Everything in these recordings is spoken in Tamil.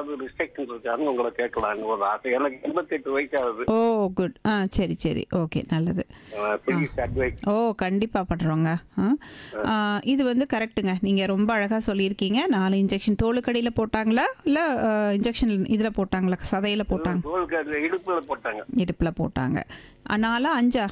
ஏதாவது ரிஸ்ட்ரிக்ஷன் இருக்கான்னு உங்களை கேட்கலான்னு ஒரு ஆசை எனக்கு எண்பத்தெட்டு வயசு ஆகுது ஓ குட் ஆ சரி சரி ஓகே நல்லது ப்ளீஸ் அட்வைஸ் ஓ கண்டிப்பாக பண்ணுறோங்க ஆ இது வந்து கரெக்ட்டுங்க நீங்கள் ரொம்ப அழகாக சொல்லியிருக்கீங்க நாலு இன்ஜெக்ஷன் தோலுக்கடியில் போட்டாங்களா இல்லை இன்ஜெக்ஷன் இதில் போட்டாங்களா சதையில் போட்டாங்க தோலுக்கு அது இடுப்புல போட்டாங்க இடுப்பில் போட்டாங்க ஆ, நாலா அஞ்சா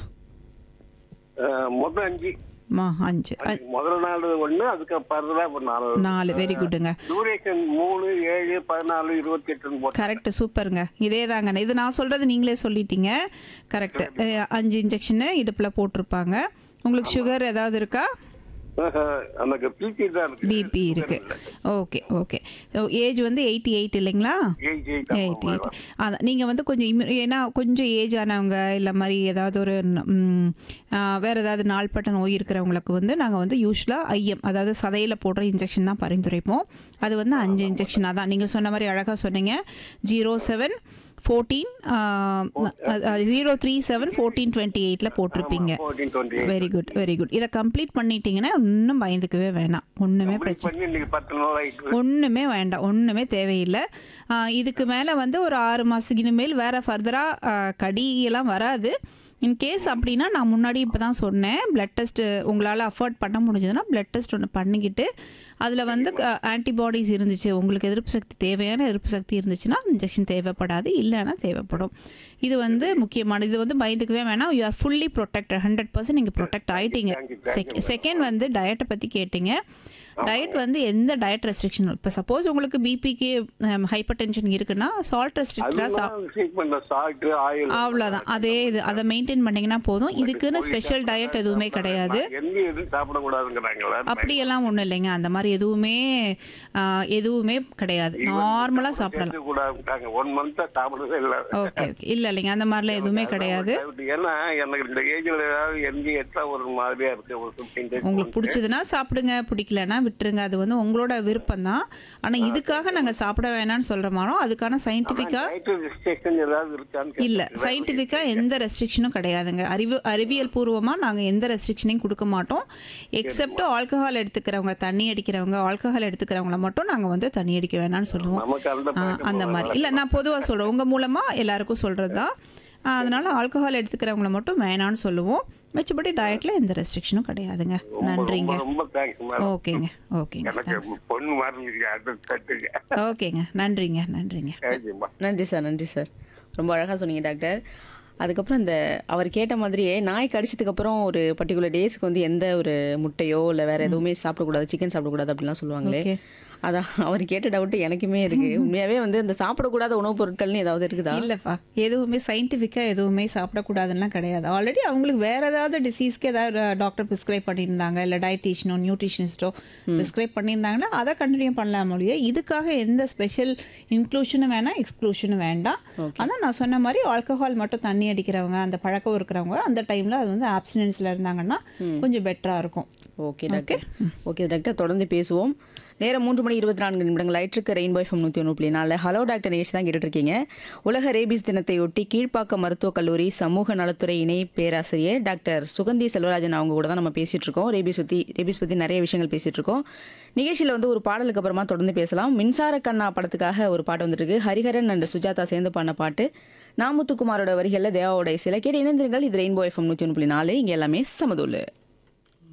அஹ், மொத்தம் அஞ்சு மா அஞ்சு அ- முதல் நாள் ஒண்ணு அதுக்கு பரதா இப்போ நாலு நாலு வெரி குட்டுங்க டூரேஷன் மூணு ஏழு பதினாலு இருபத்தி எட்டுன்னு போட்டேன் கரெக்ட் சூப்பருங்க இதே தாங்க இது நான் சொல்கிறது நீங்களே சொல்லிட்டீங்க கரெக்ட் அஞ்சு இன்ஜெக்ஷனு இடுப்பில் போட்டிருப்பாங்க உங்களுக்கு சுகர் ஏதாவது இருக்கா எனக்கு பிபி தான் இருக்கு பிபி இருக்கு ஓகே ஓகே ஏஜ் வந்து எயிட்டி எயிட் இல்லைங்களா ஏஜ் எயிட் எயிட்டி எயிட் அதான் நீங்கள் வந்து கொஞ்சம் இம்யூ ஏன்னா கொஞ்சம் ஏஜ் ஆனவங்க இல்லை மாதிரி ஏதாவது ஒரு ம், ஆ, வேற ஏதாவது நாள்பட்ட நோய் இருக்கிறவங்களுக்கு வந்து நாங்கள் வந்து யூஸ்வலாக ஐஎம் அதாவது சதையில் போடுற இன்ஜெக்ஷன் தான் பரிந்துரைப்போம் அது வந்து அஞ்சு இன்ஜெக்ஷனாக தான் நீங்கள் சொன்ன மாதிரி அழகாக சொன்னீங்க zero seven fourteen zero three seven fourteen twenty எயிட்டில் போட்டிருப்பீங்க fourteen twenty very good very good இதை கம்ப்ளீட் பண்ணிட்டீங்கன்னா இன்னும் பயந்துக்கவே வேணாம் ஒன்றுமே பிரச்சனை பண்ணி இன்னைக்கு பத்து நாள் ஆயிட்டு ஒன்றுமே வேண்டாம் ஒன்றுமே தேவையில்லை ஆஹ் இதுக்கு மேலே வந்து ஒரு ஆறு மாதத்துக்கு இனிமேல் வேறு ஃபர்தராக கடியெல்லாம் வராது இன்கேஸ் அப்படின்னா நான் முன்னாடி இப்போ தான் சொன்னேன் பிளட் டெஸ்ட்டு உங்களால் அஃபோர்ட் பண்ண முடிஞ்சதுன்னா பிளட் டெஸ்ட் ஒன்று பண்ணிக்கிட்டு அதில் வந்து ஆன்டிபாடிஸ் இருந்துச்சு உங்களுக்கு எதிர்ப்பு சக்தி தேவையான எதிர்ப்பு சக்தி இருந்துச்சுன்னா இன்ஜெக்ஷன் தேவைப்படாது இல்லைன்னா தேவைப்படும் இது வந்து முக்கியமானது இது வந்து பயந்துக்கவே வேணாம் you are fully protected hundred percent நீங்கள் ப்ரொடெக்ட் ஆகிட்டீங்க செகண்ட் வந்து டயட்டை பற்றி கேட்டிங்க டயட் வந்து எந்த டயட் ரெஸ்ட்ரிக்ஷன் இப்போ சப்போஸ் உங்களுக்கு பிபிக்கு ஹைப்பர் டென்ஷன் இருக்குன்னா சால்ட் ரெஸ்ட்ரிக்டாக சா சீக் பண்ண சால்ட் ஆயில் அவ்வளோதான் அதே இது அதை மெயின்டைன் பண்ணிங்கன்னா போதும் இதுக்குன்னு ஸ்பெஷல் டயட் எதுவுமே கிடையாது எந்த எதுவும் சாப்பிடக்கூடாதுங்கிறாங்களா அப்படியெல்லாம் ஒன்றும் இல்லைங்க அந்த மாதிரி எதுவுமே ஆ, எதுவுமே கிடையாது நார்மலாக சாப்பிடலாம் கூடாதுட்டாங்க ஒன் மந்த்தா சாப்பிடவே இல்லை ஓகே ஓகே இல்லை இல்லைங்க அந்த மாதிரிலாம் எதுவுமே கிடையாது ஏன்னா எனக்கு இந்த ஏஜ்ல ஏதாவது எந்த எட்டா ஒரு மாதிரியா இருக்கு ஒரு ஃபிஃப்டீன் டேஸ் உங்களுக்கு பிடிச்சதுன்னா சாப்பிடுங்க பிடிக்கலன்னா விட்டுருங்க அது வந்து உங்களோட விருப்பம் தான் ஆனால் இதுக்காக நாங்கள் சாப்பிட வேணாம்னு சொல்கிற மாதிரி அதுக்கான சயின்டிஃபிக்காக நைட்டு ரெஸ்ட்ரிக்ஷன் ஏதாவது இருக்கான்னு இல்ல கேட்டேன். சயின்டிஃபிக்காக எந்த ரெஸ்ட்ரிக்ஷனும் கிடையாதுங்க அறிவு அறிவியல் பூர்வமாக நாங்கள் எந்த ரெஸ்ட்ரிக்ஷனையும் கொடுக்க மாட்டோம் எக்ஸப்ட் ஆல்கஹால் எடுத்துக்கிறவங்க தண்ணி அடிக்கிறவங்க ஆல்கஹால் எடுத்துக்கிறவங்கள மட்டும் நாங்கள் வந்து தண்ணி அடிக்க வேணாம்னு சொல்லுவோம் நமக்கு அந்த ஆ, பழக்கம் அந்த மாதிரி இல்லை நான் பொதுவாக சொல்கிறேன் உங்கள் மூலமாக எல்லாருக்கும் சொல்கிறது தான் ஆ, அதனால ஆல்கஹால் எடுத்துக்கிறவங்கள மட்டும் வேணான்னு சொல்லுவோம் மிச்சபடி டயட்டில் எந்த ரெஸ்ட்ரிக்ஷனும் கிடையாதுங்க நன்றிங்க ரொம்ப ரொம்ப தேங்க்ஸ் மேடம் ஓகேங்க ஓகேங்க எனக்கு பொண்ணு மாதிரி இருக்கு அது தட்டுங்க ஓகேங்க நன்றிங்க நன்றிங்க தேங்க்யூமா நன்றி சார் நன்றி சார் ரொம்ப அழகாக சொன்னீங்க டாக்டர் அதுக்கப்புறம் இந்த அவர் கேட்ட மாதிரியே நாய் கடிச்சதுக்கு அப்புறம் ஒரு பர்டிகுலர் டேஸ்க்கு வந்து எந்த ஒரு முட்டையோ இல்லை வேற எதுவுமே சாப்பிடக்கூடாது சிக்கன் சாப்பிடக்கூடாது அப்படிலாம் சொல்லுவாங்களே Okay. அதான் அவர் கேட்ட டவுட் எனக்குமே இருக்கு உண்மையாவே வந்து இந்த சாப்பிடக்கூடாத உணவுப் பொருட்கள்னு ஏதாவது இருக்குதா இல்லைப்பா எதுவுமே சயின்டிஃபிக்காக எதுவுமே சாப்பிடக்கூடாதுலாம் கிடையாது ஆல்ரெடி அவங்களுக்கு வேற ஏதாவது டிசீஸ்க்கு ஏதாவது டாக்டர் ப்ரிஸ்கிரைப் பண்ணியிருந்தாங்க இல்லை டயட்டீஷியனோ நியூட்ரிஷனிஸ்டோ ப்ரிஸ்கிரைப் பண்ணியிருந்தாங்கன்னா அதை கண்டினியூ பண்ணலாம் மொழியே இதுக்காக எந்த ஸ்பெஷல் இன்க்ளூஷனும் வேணாம் எக்ஸ்க்ளூஷனும் வேண்டாம் ஆனால் நான் சொன்ன மாதிரி ஆல்கஹால் மட்டும் தண்ணி அடிக்கிறவங்க அந்த பழக்கம் இருக்கிறவங்க அந்த டைமில் அது வந்து ஆப்சிடென்ஸில் இருந்தாங்கன்னா கொஞ்சம் பெட்டராக இருக்கும் ஓகே டாக்டர் ஓகே டாக்டர் தொடர்ந்து பேசுவோம் நேரம் மூன்று மணி இருபத்தி நான்கு நிமிடங்கள் ஆயிற்றுக்கு ரெயின்போ எஃப்எம் நூற்றி ஒன்று புள்ளி நாலு ஹலோ டாக்டர் நேஷ் தான் கேட்டுட்டு இருக்கீங்க உலக ரேபிஸ் தினத்தையொட்டி கீழ்ப்பாக்கம் மருத்துவக் கல்லூரி சமூக நலத்துறை இணை பேராசிரியர் டாக்டர் சுகந்தி செல்வராஜன் அவங்க கூட தான் நம்ம பேசிட்டு இருக்கோம் ரேபிஸ் பற்றி ரேபிஸ் பற்றி நிறைய விஷயங்கள் பேசிட்டு இருக்கோம் நிகழ்ச்சியில் வந்து ஒரு பாடலுக்கு அப்புறமா தொடர்ந்து பேசலாம் மின்சார கண்ணா படத்துக்காக ஒரு பாட்டு வந்துட்டு இருக்கு ஹரிஹரன் அண்ட் சுஜாதா சேர்ந்து பாடின பாட்டு நாமுத்துக்குமாரோட வரிகளில் தேவாவோட சில கேட்டு இணைந்திருங்கள் இது ரெயின்போ எஃப்எம் நூற்றி ஒன்று புள்ளி நாலு இங்கே எல்லாமே சமதூள்